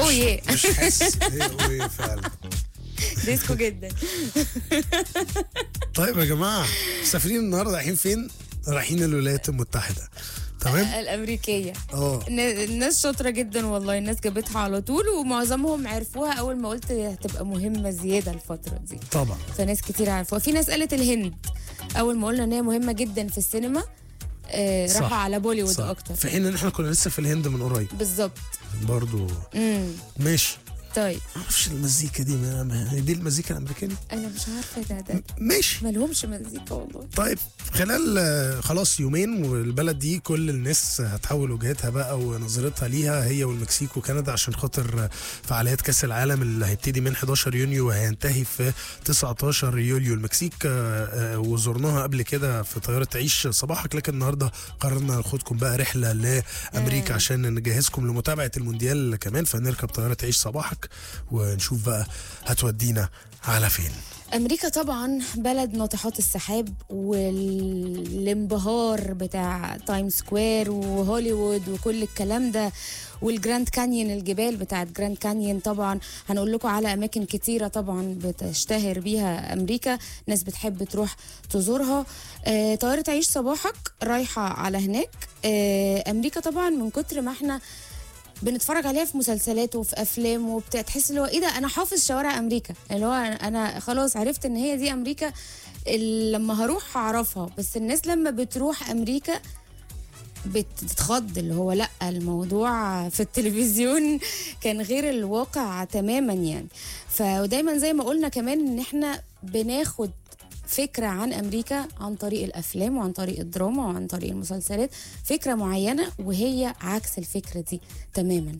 اوه مش حاسس هي اوه فعلا ديسكو جدا طيب يا جماعه مسافرين النهارده رايحين فين؟ رايحين الولايات المتحده تمام؟ الامريكيه اه الن- الناس شاطره جدا والله الناس جابتها على طول ومعظمهم عرفوها اول ما قلت هتبقى مهمه زياده الفتره دي طبعا فناس كتير عرفوها في ناس قالت الهند اول ما قلنا ان هي مهمه جدا في السينما آه صح. راحوا على بوليوود صح. اكتر في حين ان احنا كنا لسه في الهند من قريب بالظبط برضو امم ماشي طيب معرفش المزيكا دي ما ما- هي دي المزيكا الامريكاني انا مش عارفه ده ده ماشي مالهمش مزيكا والله طيب خلال آه، خلاص يومين والبلد دي كل الناس هتحول وجهتها بقى ونظرتها ليها هي والمكسيك وكندا عشان خاطر آه، فعاليات كاس العالم اللي هيبتدي من 11 يونيو وهينتهي في 19 يوليو المكسيك آه، آه، وزرناها قبل كده في طياره عيش صباحك لكن النهارده قررنا ناخدكم بقى رحله لامريكا عشان نجهزكم لمتابعه المونديال كمان فنركب طياره عيش صباحك ونشوف بقى هتودينا على فين امريكا طبعا بلد ناطحات السحاب والانبهار بتاع تايم سكوير وهوليوود وكل الكلام ده والجراند كانيون الجبال بتاعت جراند كانيون طبعا هنقول لكم على اماكن كتيره طبعا بتشتهر بيها امريكا ناس بتحب تروح تزورها آه، طياره عيش صباحك رايحه على هناك آه، امريكا طبعا من كتر ما احنا بنتفرج عليها في مسلسلات وفي افلام وبتاع تحس اللي هو ايه ده انا حافظ شوارع امريكا اللي هو انا خلاص عرفت ان هي دي امريكا اللي لما هروح هعرفها بس الناس لما بتروح امريكا بتتخض اللي هو لا الموضوع في التلفزيون كان غير الواقع تماما يعني فدايما زي ما قلنا كمان ان احنا بناخد فكرة عن أمريكا عن طريق الأفلام وعن طريق الدراما وعن طريق المسلسلات فكرة معينة وهي عكس الفكرة دي تماما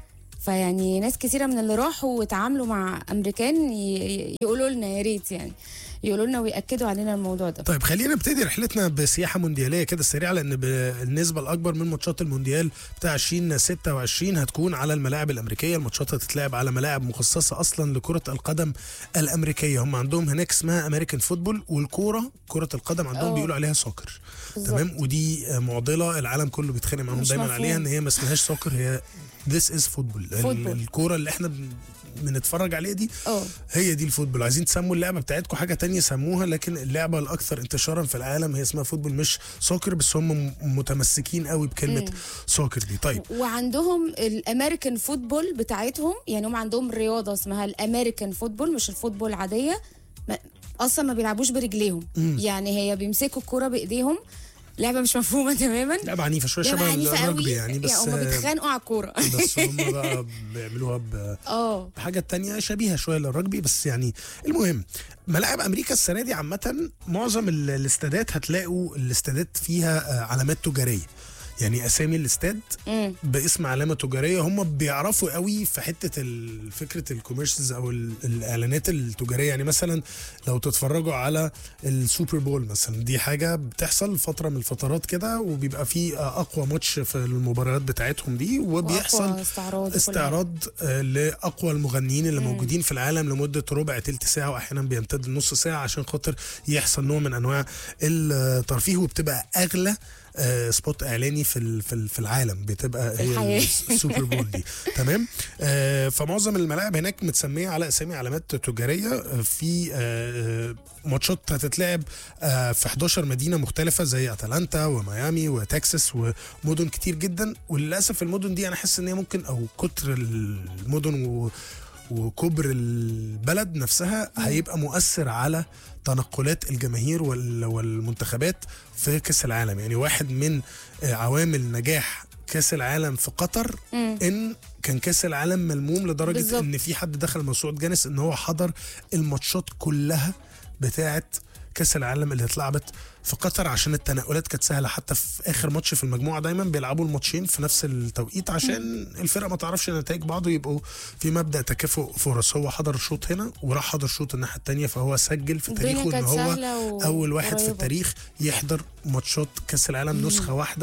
فيعني ناس كثيرة من اللي راحوا واتعاملوا مع أمريكان ي- يقولوا لنا يا ريت يعني يقولوا لنا ويأكدوا علينا الموضوع ده طيب خلينا نبتدي رحلتنا بسياحه موندياليه كده سريعه لان ب- النسبه الاكبر من ماتشات المونديال بتاع 2026 هتكون على الملاعب الامريكيه الماتشات هتتلعب على ملاعب مخصصه اصلا لكره القدم الامريكيه هم عندهم هناك اسمها امريكان فوتبول والكوره كره القدم عندهم أوه. بيقولوا عليها سوكر بالظبط. تمام ودي آه، معضله العالم كله بيتخانق معاهم مش دايما مفهوم. عليها ان هي ما اسمهاش سوكر هي ذس از فوتبول فوتبول. الكوره اللي احنا بن- بنتفرج عليها دي اه هي دي الفوتبول عايزين تسموا اللعبه بتاعتكم حاجه تانية سموها لكن اللعبه الاكثر انتشارا في العالم هي اسمها فوتبول مش سوكر بس هم م- متمسكين قوي بكلمه سوكر دي طيب وعندهم الامريكان فوتبول بتاعتهم يعني هم عندهم رياضه اسمها الامريكان فوتبول مش الفوتبول العاديه ما اصلا ما بيلعبوش برجليهم يعني هي بيمسكوا الكوره بايديهم لعبه مش مفهومه تماما لعبه عنيفه شويه لعبه شبه عنيفه الرجبي قوي يعني بس هم بيتخانقوا على الكوره بس هم بقى بيعملوها ب- اه بحاجه تانية شبيهه شويه للرجبي بس يعني المهم ملاعب امريكا السنه دي عامه معظم ال- الاستادات هتلاقوا الاستادات فيها آه، علامات تجاريه يعني اسامي الاستاد امم باسم علامه تجاريه هم بيعرفوا قوي في حته ال- فكره الكوميرشز او ال- الاعلانات التجاريه يعني مثلا لو تتفرجوا على السوبر بول مثلا دي حاجه بتحصل فتره من الفترات كده وبيبقى في اقوى ماتش في المباريات بتاعتهم دي وبيحصل وأقوى استعراض وكل استعراض آه، لاقوى المغنيين اللي موجودين في العالم لمده ربع تلت ساعه واحيانا بيمتد لنص ساعه عشان خاطر يحصل نوع من انواع الترفيه وبتبقى اغلى آه، سبوت اعلاني في ال- في ال- في العالم بتبقى هي الحياة. الس- السوبر بول دي تمام آه، فمعظم الملاعب هناك متسميه على اسامي علامات تجاريه آه، في آه، ماتشات هتتلعب آه، في 11 مدينه مختلفه زي اتلانتا وميامي وتكساس ومدن كتير جدا وللاسف المدن دي انا حاسس ان هي ممكن او كتر المدن و وكبر البلد نفسها هيبقى مؤثر على تنقلات الجماهير وال- والمنتخبات في كاس العالم يعني واحد من آه، عوامل نجاح كاس العالم في قطر مم. ان كان كاس العالم ملموم لدرجه بالظبط. ان في حد دخل موسوعه جانس ان هو حضر الماتشات كلها بتاعه كاس العالم اللي اتلعبت في قطر عشان التنقلات كانت سهله حتى في اخر ماتش في المجموعه دايما بيلعبوا الماتشين في نفس التوقيت عشان الفرق ما تعرفش نتائج بعض ويبقوا في مبدا تكافؤ فرص هو حضر شوط هنا وراح حضر شوط الناحيه الثانيه فهو سجل في الدنيا تاريخه ان كانت هو سهلة و- اول واحد في قريبة. التاريخ يحضر ماتشات كاس العالم نسخه واحده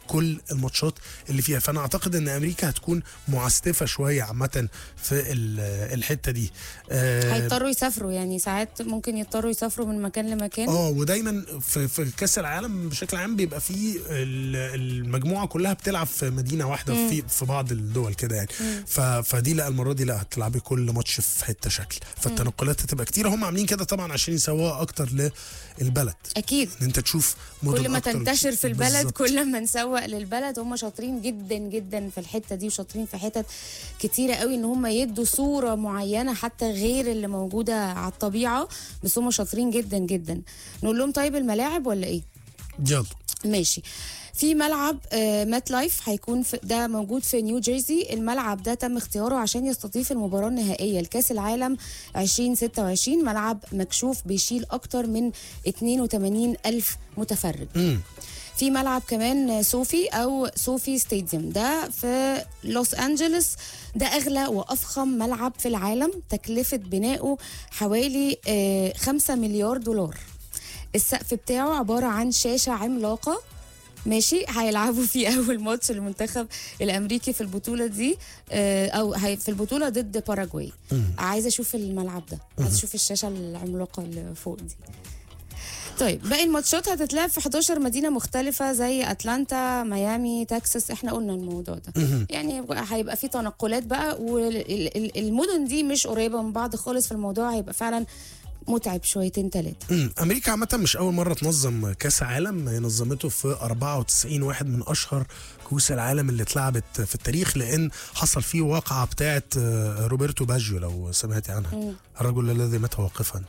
كل الماتشات اللي فيها فانا اعتقد ان امريكا هتكون معسفه شويه عامه في ال- الحته دي آه، هيضطروا يسافروا يعني ساعات ممكن يضطروا يسافروا من مكان لمكان اه ودايما في في كاس العالم بشكل عام بيبقى فيه ال- المجموعه كلها بتلعب في مدينه واحده في في بعض الدول كده يعني ف- فدي لا المره دي لا هتلعبي كل ماتش في حته شكل فالتنقلات هتبقى كتير هم عاملين كده طبعا عشان يسووها اكتر للبلد اكيد ان انت تشوف مدن كل ما أكتر تنتشر في البلد بالظبط. كل ما نسوق للبلد هم شاطرين جدا جدا في الحته دي وشاطرين في حتت كتيره قوي ان هم يدوا صوره معينه حتى غير اللي موجوده على الطبيعه بس هم شاطرين جدا جدا نقول لهم طيب الملاعب ولا ايه يلا ماشي في ملعب آه، مات لايف هيكون في ده موجود في نيو جيرسي الملعب ده تم اختياره عشان يستضيف المباراة النهائية لكأس العالم 2026 ملعب مكشوف بيشيل أكتر من 82 ألف متفرج امم في ملعب كمان صوفي او صوفي ستاديوم ده في لوس انجلوس ده اغلى وافخم ملعب في العالم تكلفه بنائه حوالي 5 مليار دولار السقف بتاعه عباره عن شاشه عملاقه ماشي هيلعبوا فيه اول ماتش المنتخب الامريكي في البطوله دي آه، او هي في البطوله ضد باراجواي عايزه اشوف الملعب ده عايزه اشوف الشاشه العملاقه اللي فوق دي طيب باقي الماتشات هتتلعب في 11 مدينه مختلفه زي اتلانتا ميامي تكساس احنا قلنا الموضوع ده يعني هيبقى في تنقلات بقى والمدن دي مش قريبه من بعض خالص فالموضوع هيبقى فعلا متعب شويتين ثلاثه امم امريكا عامه مش اول مره تنظم كاس عالم هي نظمته في 94 واحد من اشهر كؤوس العالم اللي اتلعبت في التاريخ لان حصل فيه واقعه بتاعه آه، روبرتو باجيو لو سمعتي عنها الرجل الذي مات واقفا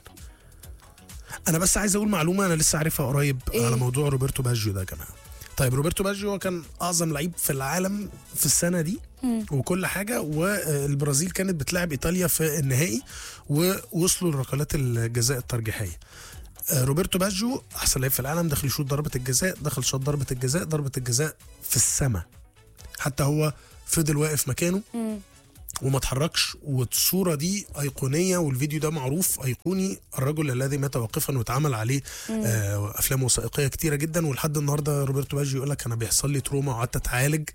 انا بس عايز اقول معلومه انا لسه عارفها قريب إيه؟ على موضوع روبرتو باجيو ده يا جماعه طيب روبرتو باجيو هو كان اعظم لعيب في العالم في السنه دي وكل حاجه والبرازيل كانت بتلعب ايطاليا في النهائي ووصلوا لركلات الجزاء الترجيحيه آه، روبرتو باجيو احسن لعيب في العالم دخل يشوط ضربه الجزاء دخل شاط ضربه الجزاء ضربه الجزاء في السماء حتى هو فضل واقف مكانه وما اتحركش والصوره دي ايقونيه والفيديو ده معروف ايقوني الرجل الذي مات واقفا واتعمل عليه آه افلام وثائقيه كتيره جدا ولحد النهارده روبرتو باجي يقول لك انا بيحصل لي تروما وقعدت اتعالج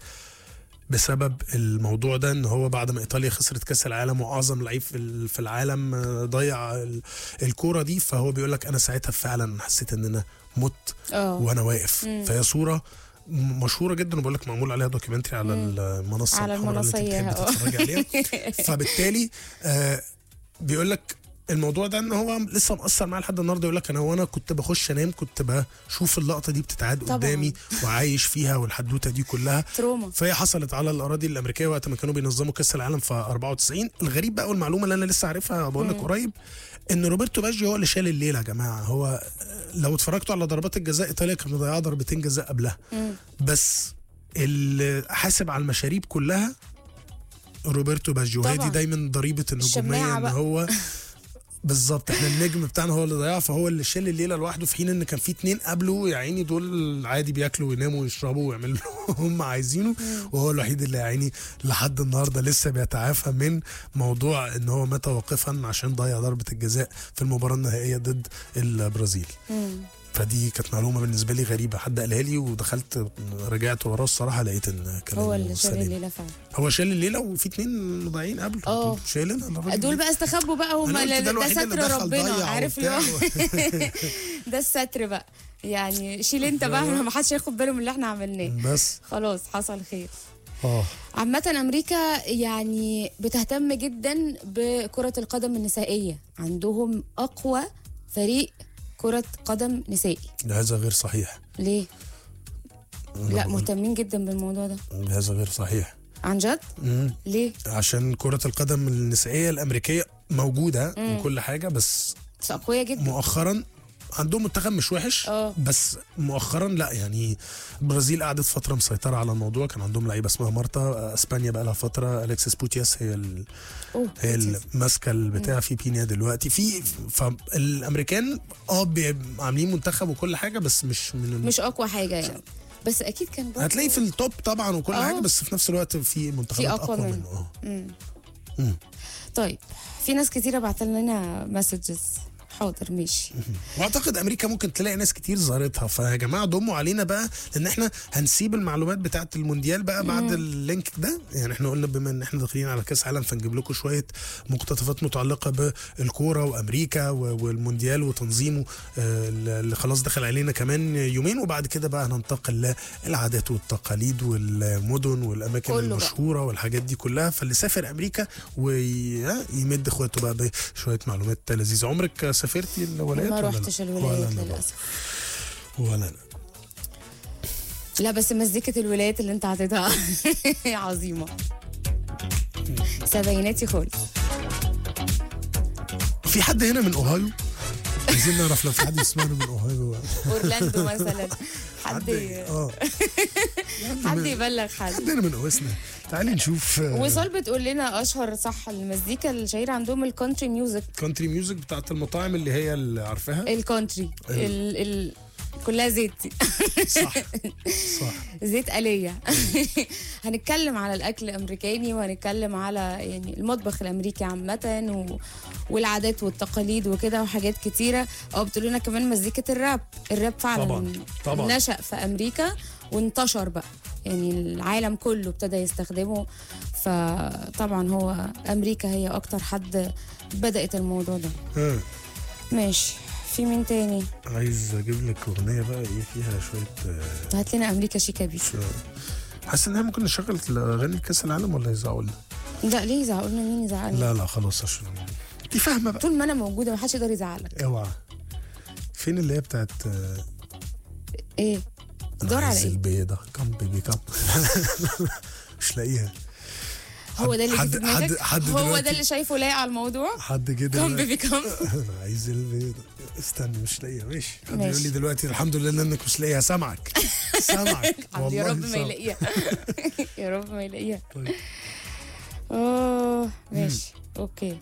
بسبب الموضوع ده ان هو بعد ما ايطاليا خسرت كاس العالم واعظم لعيب في ال- في العالم آه، ضيع ال- الكوره دي فهو بيقول لك انا ساعتها فعلا حسيت ان انا مت اه وانا واقف فهي صوره م- مشهوره جدا وبقول لك معمول عليها دوكيومنتري على المنصه على الحمراء اللي انت المنصية، بتحبي اه. تتفرجي عليها فبالتالي آه بيقول لك الموضوع ده ان هو لسه مأثر معايا لحد النهارده يقول لك انا وانا كنت بخش انام كنت بشوف اللقطه دي بتتعاد طبعاً. قدامي وعايش فيها والحدوته دي كلها تروما فهي حصلت على الاراضي الامريكيه وقت ما كانوا بينظموا كاس العالم في 94 الغريب بقى والمعلومه اللي انا لسه عارفها بقول لك قريب ان روبرتو باجيو هو اللي شال الليله يا جماعه هو لو اتفرجتوا على ضربات الجزاء ايطاليا كانت مضيعه ضربتين جزاء قبلها بس اللي حاسب على المشاريب كلها روبرتو باجيو هي دي طبعاً. دايما ضريبه النجوميه الشماعة ان بقى. هو بالظبط احنا النجم بتاعنا هو اللي ضيعه فهو اللي شال الليله لوحده في حين ان كان في اتنين قبله يا عيني دول عادي بياكلوا ويناموا ويشربوا ويعملوا اللي هم عايزينه وهو الوحيد اللي يا عيني لحد النهارده لسه بيتعافى من موضوع ان هو مات واقفا عشان ضيع ضربه الجزاء في المباراه النهائيه ضد البرازيل فدي كانت معلومه بالنسبه لي غريبه حد قالها لي ودخلت رجعت وراه الصراحه لقيت ان كلامه هو اللي شال سليم. الليله فعلا هو شال الليله وفي اتنين ضايعين قبله اه. طب شايلينها الراجل دول ده. بقى استخبوا بقى هم أنا قلت ده, ده الوحيد اللي ستر دخل ربنا ضيع عارف اللي هو وبتاع. ده الستر بقى يعني شيل انت بقى ما حدش ياخد باله من اللي احنا عملناه بس خلاص حصل خير اه عامة أمريكا يعني بتهتم جدا بكرة القدم النسائية عندهم أقوى فريق كرة قدم نسائي هذا غير صحيح ليه؟ لا مهتمين جدا بالموضوع ده هذا غير صحيح عن جد؟ مم. ليه؟ عشان كرة القدم النسائية الأمريكية موجودة وكل حاجة بس بس أقوياء جدا مؤخرا عندهم منتخب مش وحش اه. بس مؤخرا لا يعني البرازيل قعدت فتره مسيطره على الموضوع كان عندهم لعيبه اسمها مارتا اسبانيا بقى لها فتره اليكسيس بوتياس هي ال... أوه هي اللي ماسكه البتاع في بينيا دلوقتي في فالامريكان اه بي- عاملين منتخب وكل حاجه بس مش من الم... مش أقوى حاجة يعني بس أكيد كان برضه هتلاقي في التوب طبعا وكل اه. حاجه بس في نفس الوقت في منتخبات في أقوى اقوى منه. منه اه مم. مم. طيب في ناس كتيرة بعت لنا مسجز حاضر ماشي واعتقد امريكا ممكن تلاقي ناس كتير زارتها فيا جماعه ضموا علينا بقى لان احنا هنسيب المعلومات بتاعه المونديال بقى بعد اللينك ده يعني احنا قلنا بما ان احنا داخلين على كاس عالم فنجيب لكم شويه مقتطفات متعلقه بالكوره وامريكا و- والمونديال وتنظيمه آه، اللي خلاص دخل علينا كمان يومين وبعد كده بقى هننتقل للعادات والتقاليد والمدن والاماكن كله بقى. المشهوره والحاجات دي كلها فاللي سافر امريكا ويمد اخواته بقى بشويه معلومات لذيذه عمرك سافرتي الولايات ما ولا روحتش لا؟ ولا الولايات أنا برضه. للاسف ولا انا لا بس مزيكة الولايات اللي انت عطيتها عظيمة سبعيناتي خالص في حد هنا من اوهايو عايزين نعرف لو في حد يسمعنا من اوهايو اورلاندو مثلا حد اه حد يبلغ حد حد هنا من اوسنا تعالي نشوف وصال بتقول لنا اشهر صح المزيكا الشهيرة عندهم الكونتري ميوزك كونتري ميوزك بتاعت المطاعم اللي هي اللي عارفاها الكونتري ال ال كلها زيت صح صح زيت آلية هنتكلم على الأكل الأمريكاني وهنتكلم على يعني المطبخ الأمريكي عامة و... والعادات والتقاليد وكده وحاجات كتيرة أو بتقول لنا كمان مزيكة الراب الراب فعلا طبعاً، طبعاً. نشأ في أمريكا وانتشر بقى يعني العالم كله ابتدى يستخدمه فطبعا هو أمريكا هي أكتر حد بدأت الموضوع ده ها ماشي في مين تاني عايز اجيب لك اغنيه بقى ايه فيها شويه آه، هات لنا أمريكا شيكابي شو- حاسس ان احنا ممكن نشغل اغاني كاس العالم ولا يزعقوا لنا لا ليه يزعقولنا مين يزعقنا لا لا خلاص عشان انت فاهمه بقى طول ما انا موجوده ما حدش يقدر يزعلك اوعى فين اللي هي بتاعت آه، ايه دور على عايز ايه البيضة كم بيبي كم مش لاقيها هو ده اللي حد- جه في دماغك؟ حد- حد هو دلوقتي- ده اللي شايفه لايق على الموضوع حد كده كم بيبي كم انا عايز البيضة استنى مش لاقيها ماشي حد ماشي. يقول لي دلوقتي الحمد لله انك مش لاقيها سامعك سامعك حد يا رب ما سامعك. يلاقيها يا رب ما يلاقيها طيب. اه ماشي اوكي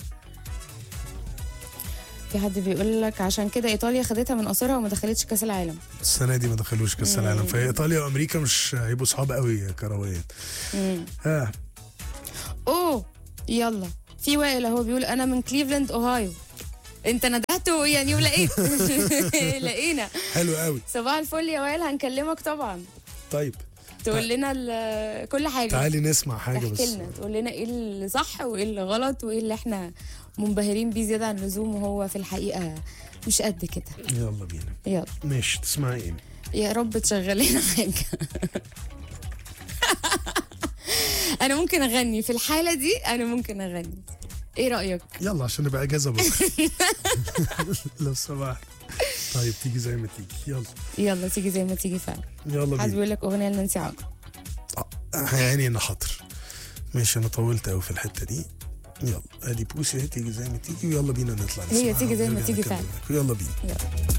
في حد بيقول لك عشان كده ايطاليا خدتها من قصرها وما دخلتش كاس العالم السنه دي ما دخلوش كاس العالم فهي ايطاليا وامريكا مش هيبقوا صحاب قوي كرويا مم. ها اوه يلا في وائل اهو بيقول انا من كليفلاند اوهايو انت ندهته يعني ولقيت لقينا حلو قوي صباح الفل يا وائل هنكلمك طبعا طيب تقول لنا ال- كل حاجه تعالي نسمع حاجه بس تحكي لنا تقول لنا ايه اللي صح وايه اللي غلط وايه اللي احنا منبهرين بيه زياده عن اللزوم وهو في الحقيقه مش قد كده يلا بينا يلا ماشي تسمعي ايه يا رب تشغل لنا حاجه انا ممكن اغني في الحاله دي انا ممكن اغني ايه رايك يلا عشان نبقى اجازه بكره لو سمحت طيب تيجي زي ما تيجي يلا يلا تيجي زي ما تيجي فعلا يلا حد بينا بيقول لك اغنيه لنانسي عجرم آه، يعني انا حاضر ماشي انا طولت قوي في الحته دي يلا ادي بوسي اهي تيجي زي ما تيجي ويلا بينا نطلع هي نسمعها تيجي زي ما ونرجع تيجي نكمل فعلا. معاكم. يلا بينا يلا